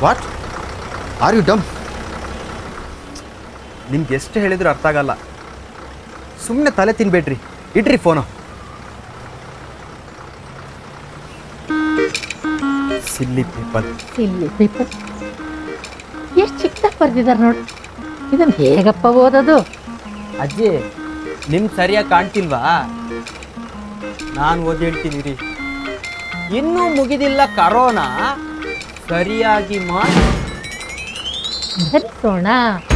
what are you ಡಮ್ ನಿಮ್ಗೆ ಎಷ್ಟು ಹೇಳಿದ್ರು ಅರ್ಥ ಆಗಲ್ಲ ಸುಮ್ಮನೆ ತಲೆ ತಿನ್ಬೇಡ್ರಿ ಇಡ್ರಿ ಫೋನು ಸಿಲ್ಲಿ ಪೀಪಲ್ ಇಲ್ಲಿ ಪೇಪರ್ ಎಷ್ಟು ಚಿಕ್ಕದಾಗಿ ಬರ್ದಿದ್ದಾರೆ ನೋಡಿ ಇದನ್ನು ಹೇಗಪ್ಪ ಓದೋದು ಅಜ್ಜಿ ನಿಮ್ ಸರಿಯಾಗಿ ಕಾಣ್ತಿಲ್ವಾ ನಾನು ಓದಿ ಹೇಳ್ತೀನಿ ರೀ ಇನ್ನೂ ಮುಗಿದಿಲ್ಲ ಕರೋನಾ ಸರಿಯಾಗಿ ಮಾಡಿ ಧರಿಸೋಣ